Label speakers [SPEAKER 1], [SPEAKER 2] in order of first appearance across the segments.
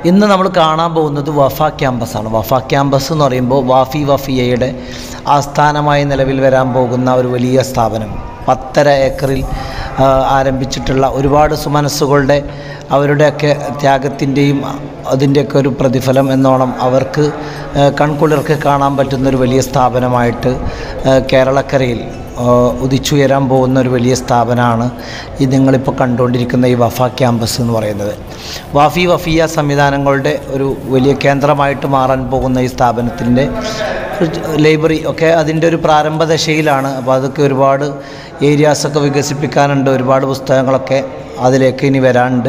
[SPEAKER 1] ഇന്ന് നമ്മൾ കാണാൻ പോകുന്നത് വഫ ക്യാമ്പസാണ് വഫ ക്യാമ്പസ് എന്ന് പറയുമ്പോൾ വാഫി വഫിയയുടെ ആസ്ഥാനമായി നിലവിൽ വരാൻ പോകുന്ന ഒരു വലിയ സ്ഥാപനം പത്തര ഏക്കറിൽ ആ, ആരംഭിച്ചിട്ടുള്ള ഒരുപാട് സുമനസ്സുകളുടെ അവരുടെയൊക്കെ ത്യാഗത്തിൻ്റെയും അതിൻ്റെയൊക്കെ ഒരു പ്രതിഫലം എന്നോണം അവർക്ക് ആ, കൺകുളിർക്ക് കാണാൻ പറ്റുന്ന ഒരു വലിയ സ്ഥാപനമായിട്ട് ആ, കേരളക്കരയിൽ ആ, ഉദിച്ചുയരാൻ പോകുന്ന ഒരു വലിയ സ്ഥാപനമാണ് ഈ നിങ്ങളിപ്പോൾ കണ്ടുകൊണ്ടിരിക്കുന്ന ഈ വഫ ക്യാമ്പസ് എന്ന് പറയുന്നത് വാഫി വഫിയ സംവിധാനങ്ങളുടെ ഒരു വലിയ കേന്ദ്രമായിട്ട് മാറാൻ പോകുന്ന ഈ സ്ഥാപനത്തിൻ്റെ ലൈബ്രറി ഒക്കെ അതിൻ്റെ ഒരു പ്രാരംഭ ദശയിലാണ് അപ്പോൾ അതൊക്കെ ഒരുപാട് ഏരിയാസൊക്കെ വികസിപ്പിക്കാനുണ്ട് ഒരുപാട് പുസ്തകങ്ങളൊക്കെ അതിലേക്ക് ഇനി വരാനുണ്ട്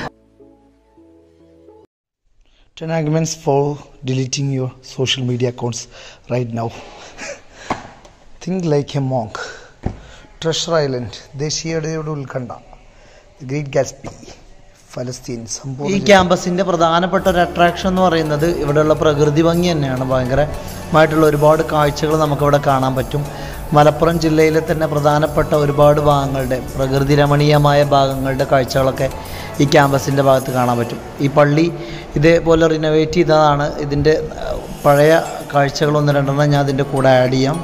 [SPEAKER 2] 10 arguments for deleting your social media accounts right now. Think like a monk. Treasure Island, ദേശീയതയുടെ ഉത്കണ്ഠ ദ ഗ്രേറ്റ് ഗാറ്റ്സ്ബി ഫലസ്തീൻ
[SPEAKER 1] ഈ
[SPEAKER 2] സമ്പൂർണ്ണ
[SPEAKER 1] ക്യാമ്പസിൻ്റെ പ്രധാനപ്പെട്ട ഒരു അട്രാക്ഷൻ എന്ന് പറയുന്നത് ഇവിടെയുള്ള പ്രകൃതി ഭംഗി തന്നെയാണ് ഭയങ്കരമായിട്ടുള്ള ഒരുപാട് കാഴ്ചകൾ നമുക്കിവിടെ കാണാൻ പറ്റും മലപ്പുറം ജില്ലയിലെ തന്നെ പ്രധാനപ്പെട്ട ഒരുപാട് ഭാഗങ്ങളുടെ പ്രകൃതി രമണീയമായ ഭാഗങ്ങളുടെ കാഴ്ചകളൊക്കെ ഈ ക്യാമ്പസിൻ്റെ ഭാഗത്ത് കാണാൻ പറ്റും ഈ പള്ളി ഇതേപോലെ റിനോവേറ്റ് ചെയ്തതാണ് ഇതിൻ്റെ അഹ്, പഴയ കാഴ്ചകൾ ഒന്ന് രണ്ടെണ്ണം ഞാൻ അതിൻ്റെ കൂടെ ആഡ് ചെയ്യാം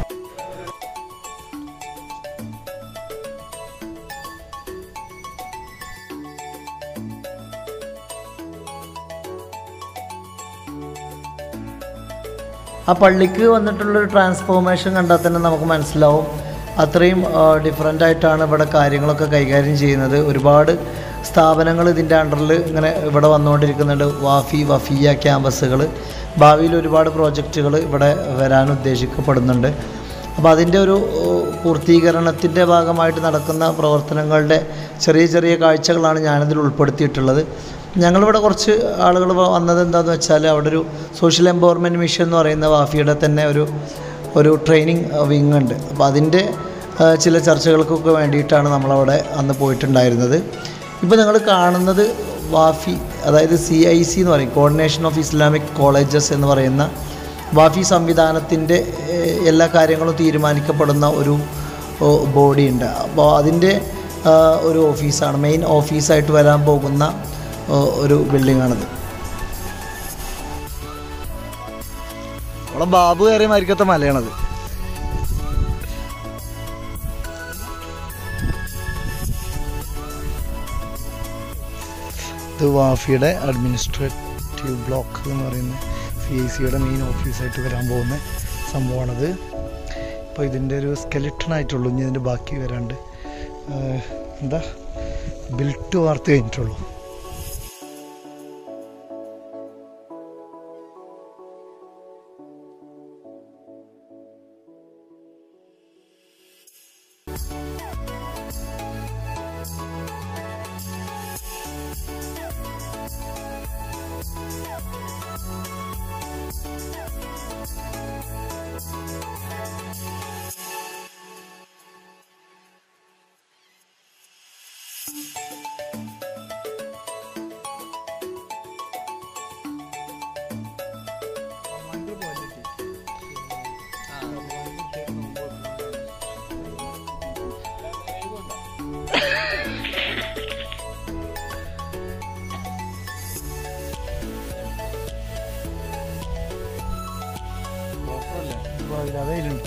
[SPEAKER 1] ആ പള്ളിക്ക് വന്നിട്ടുള്ളൊരു ട്രാൻസ്ഫോർമേഷൻ കണ്ടാൽ തന്നെ നമുക്ക് മനസ്സിലാവും അത്രയും ഡിഫറെൻ്റ് ആയിട്ടാണ് ഇവിടെ കാര്യങ്ങളൊക്കെ കൈകാര്യം ചെയ്യുന്നത് ഒരുപാട് സ്ഥാപനങ്ങൾ ഇതിൻ്റെ അണ്ടറിൽ ഇങ്ങനെ ഇവിടെ വന്നുകൊണ്ടിരിക്കുന്നുണ്ട് വാഫി വഫിയ ക്യാമ്പസുകൾ ഭാവിയിൽ ഒരുപാട് പ്രോജക്റ്റുകൾ ഇവിടെ വരാൻ ഉദ്ദേശിക്കപ്പെടുന്നുണ്ട് അപ്പോൾ അതിൻ്റെ ഒരു ഏഹ്, പൂർത്തീകരണത്തിൻ്റെ ഭാഗമായിട്ട് നടക്കുന്ന പ്രവർത്തനങ്ങളുടെ ചെറിയ ചെറിയ കാഴ്ചകളാണ് ഞാനിതിൽ ഉൾപ്പെടുത്തിയിട്ടുള്ളത് ഞങ്ങളിവിടെ കുറച്ച് ആളുകൾ വന്നത് എന്താണെന്ന് വെച്ചാൽ അവിടെ ഒരു സോഷ്യൽ എംപവർമെൻറ്റ് മിഷൻ എന്ന് പറയുന്ന വാഫിയുടെ തന്നെ ഒരു ഒരു ട്രെയിനിങ് വിങ് ഉണ്ട് അപ്പോൾ അതിൻ്റെ ആ, ചില ചർച്ചകൾക്കൊക്കെ വേണ്ടിയിട്ടാണ് നമ്മളവിടെ അന്ന് പോയിട്ടുണ്ടായിരുന്നത് ഇപ്പോൾ നിങ്ങൾ കാണുന്നത് വാഫി അതായത് സി ഐ സി എന്ന് പറയും കോർഡിനേഷൻ ഓഫ് ഇസ്ലാമിക് കോളേജസ് എന്ന് പറയുന്ന വാഫി സംവിധാനത്തിൻ്റെ ഏഹ്, എല്ലാ കാര്യങ്ങളും തീരുമാനിക്കപ്പെടുന്ന ഒരു ബോഡി ഉണ്ട് അപ്പോൾ അതിൻ്റെ ആ, ഒരു ഓഫീസാണ് മെയിൻ ഓഫീസായിട്ട് വരാൻ പോകുന്ന ആ, ഒരു ബിൽഡിങ്ങാണിത്
[SPEAKER 2] അവിടെ ബാബു കയറിയ മാരിക്കത്തെ മലയാണത് ഇത് വാഫിയുടെ അഡ്മിനിസ്ട്രേറ്റീവ് ബ്ലോക്ക് എന്ന് പറയുന്ന സി ഐ സിയുടെ മെയിൻ ഓഫീസായിട്ട് വരാൻ പോകുന്ന സംഭവമാണത് ഇപ്പോൾ ഇതിൻ്റെ ഒരു skeleton ആയിട്ടുള്ളൂ ഇനി ഇതിൻ്റെ ബാക്കി വരാണ്ട് ആഹ് എന്താ ബിൽറ്റ് വാർത്ത് കഴിഞ്ഞിട്ടുള്ളൂ അതേലുണ്ട്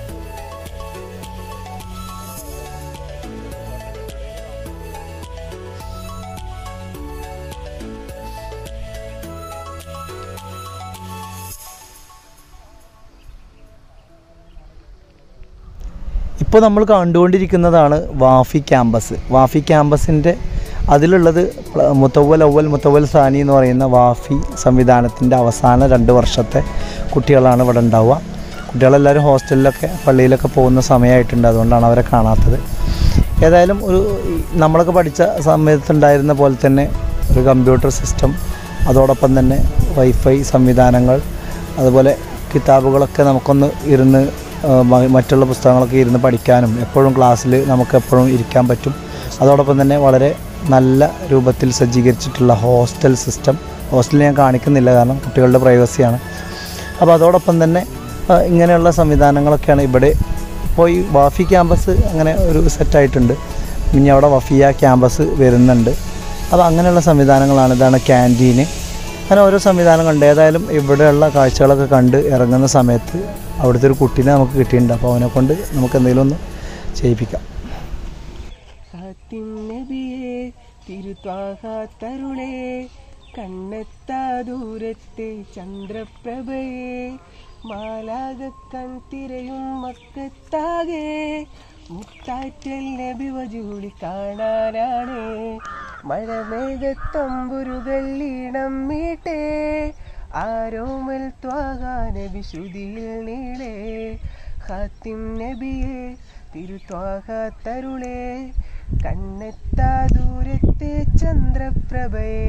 [SPEAKER 1] ഇപ്പോൾ നമ്മൾ കണ്ടുകൊണ്ടിരിക്കുന്നതാണ് വാഫി ക്യാമ്പസ് വാഫി ക്യാമ്പസിൻ്റെ അതിലുള്ളത് പ്ല- മുത്തവൽ അവൽ മുത്തവൽ സാനി എന്ന് പറയുന്ന വാഫി സംവിധാനത്തിൻ്റെ അവസാന രണ്ട് വർഷത്തെ കുട്ടികളാണ് ഇവിടെ ഉണ്ടാവുക കുട്ടികളെല്ലാവരും ഹോസ്റ്റലിലൊക്കെ പള്ളിയിലൊക്കെ പോകുന്ന സമയമായിട്ടുണ്ട് അതുകൊണ്ടാണ് അവരെ കാണാത്തത് ഏതായാലും ഒരു ഈ നമ്മളൊക്കെ പഠിച്ച സമയത്തുണ്ടായിരുന്ന പോലെ തന്നെ ഒരു കമ്പ്യൂട്ടർ സിസ്റ്റം അതോടൊപ്പം തന്നെ വൈഫൈ സംവിധാനങ്ങൾ അതുപോലെ കിതാബുകളൊക്കെ നമുക്കൊന്ന് ഇരുന്ന് ആ, മ- മറ്റുള്ള പുസ്തകങ്ങളൊക്കെ ഇരുന്ന് പഠിക്കാനും എപ്പോഴും ക്ലാസ്സിൽ നമുക്ക് എപ്പോഴും ഇരിക്കാൻ പറ്റും അതോടൊപ്പം തന്നെ വളരെ നല്ല രൂപത്തിൽ സജ്ജീകരിച്ചിട്ടുള്ള ഹോസ്റ്റൽ സിസ്റ്റം ഹോസ്റ്റൽ ഞാൻ കാണിക്കുന്നില്ല കാരണം കുട്ടികളുടെ പ്രൈവസിയാണ് അപ്പോൾ അതോടൊപ്പം തന്നെ ആ, ഇങ്ങനെയുള്ള സംവിധാനങ്ങളൊക്കെയാണ് ഇവിടെ ഇപ്പോൾ ഈ വാഫി ക്യാമ്പസ് അങ്ങനെ ഒരു സെറ്റായിട്ടുണ്ട് ഇനി അവിടെ വഫിയ ക്യാമ്പസ് വരുന്നുണ്ട് അപ്പോൾ അങ്ങനെയുള്ള സംവിധാനങ്ങളാണ് ഇതാണ് ക്യാൻറ്റീന് അങ്ങനെ ഓരോ സംവിധാനം കണ്ട് ഏതായാലും ഇവിടെയുള്ള കാഴ്ചകളൊക്കെ കണ്ട് ഇറങ്ങുന്ന സമയത്ത് അവിടുത്തെ ഒരു കുട്ടീനെ നമുക്ക് കിട്ടിയിട്ടുണ്ട് അപ്പോൾ അവനെ കൊണ്ട് നമുക്ക് എന്തെങ്കിലും ഒന്ന് ചെയ്യിപ്പിക്കാം
[SPEAKER 3] കാത്തിൻ നബിയെ തിരുത്വാകാത്തരുളേ കണ്ണെത്താ ദൂരത്തെ ചന്ദ്രപ്രഭയെ മാലാകക്കൺ തിരയും മക്കത്താകെ മുത്താറ്റൽ നബി വജൂളി കാണാനാണ് മഴമേഘത്തമ്പുരുകൾ ഈണം മീട്ടേ ആരോമൽ ത്വാകാ നബി ശ്രുതിയിൽ നീളേ ഖാത്തിം നബിയെ തിരുത്വാകാത്തരുളേ കണ്ണെത്താ ദൂരത്തെ ചന്ദ്രപ്രഭയെ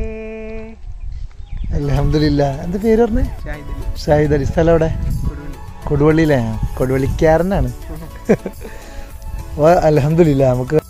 [SPEAKER 1] അലഹമില്ല എന്ത് പേര് പറഞ്ഞേ ഷാഹിദ് അലി സ്ഥലം എവിടെ കൊടുവള്ളിയിലെ കൊടുവള്ളിക്കാരനാണ് അലഹമില്ല നമുക്ക്